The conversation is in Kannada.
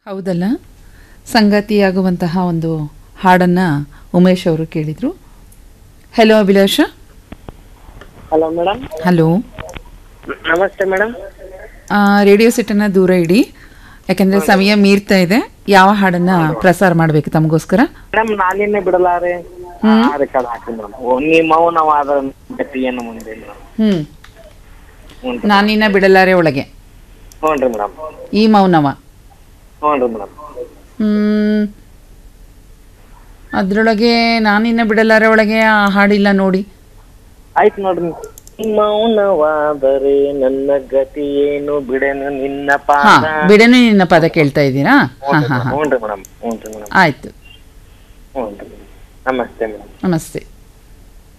ಹೌದಲ್ಲ ಸಂಗತಿಯಾಗುವಂತಹ ಒಂದು ಹಾಡನ್ನು ಉಮೇಶ್ ಅವರು ಕೇಳಿದರು hello Abhilasha hello madam hello ನಮಸ್ತೆ ಮೇಡಮ್ ರೇಡಿಯೋ ಸೆಟ್ಟನ್ನು ದೂರ ಇಡಿ ಯಾಕೆಂದರೆ ಸಮಯ ಮೀರ್ತಾ ಇದೆ ಯಾವ ಹಾಡನ್ನು ಪ್ರಸಾರ ಮಾಡಬೇಕು ತಮಗೋಸ್ಕರ ಮೇಡಮ್ ನಾನಿನ್ನೆ ಬಿಡಲಾರೆ ರೆಕಾರ್ಡ್ ಹಾಕಿ ಮೇಡಮ್ ನೀ ಮೌನವಾದ ಗತಿಯನ್ನು ಮುಂದೆ ಮೇಡಮ್ ಹ್ಞೂ ಹ್ಞೂ ನಾನಿನ್ನ ಬಿಡಲಾರೆ ಒಳಗೆ ಹ್ಞೂ ರೀ ಮೇಡಮ್ ಈ ಮೌನವ ಹ್ಞೂ ರೀ ಮೇಡಮ್ ಹ್ಮ್. ಅದ್ರೊಳಗೆ ನಾನಿನ್ನ ಬಿಡಲಾರೆ ಒಳಗೆ ಆ ಹಾಡಿಲ್ಲ ನೋಡಿ ಆಯ್ತು ನೋಡ್ರಿ ಮೌನವಾದರೆ ನನ್ನ ಗತಿ ಏನು ಬಿಡೆನು ನಿನ್ನ ಹಾ ಪಾದ ಬಿಡನು ನಿನ್ನ ಪದ ಕೇಳ್ತಾ ಇದ್ದೀರಾ ಹಾ ಹಾ ಹಾ ಹ್ಞೂ ರೀ ಮೇಡಮ್ ಹ್ಞೂ ರೀ ಮೇಡಮ್ ಆಯ್ತು ಹ್ಞೂ ರೀ ನಮಸ್ತೆ ಮೇಡಮ್ ನಮಸ್ತೆ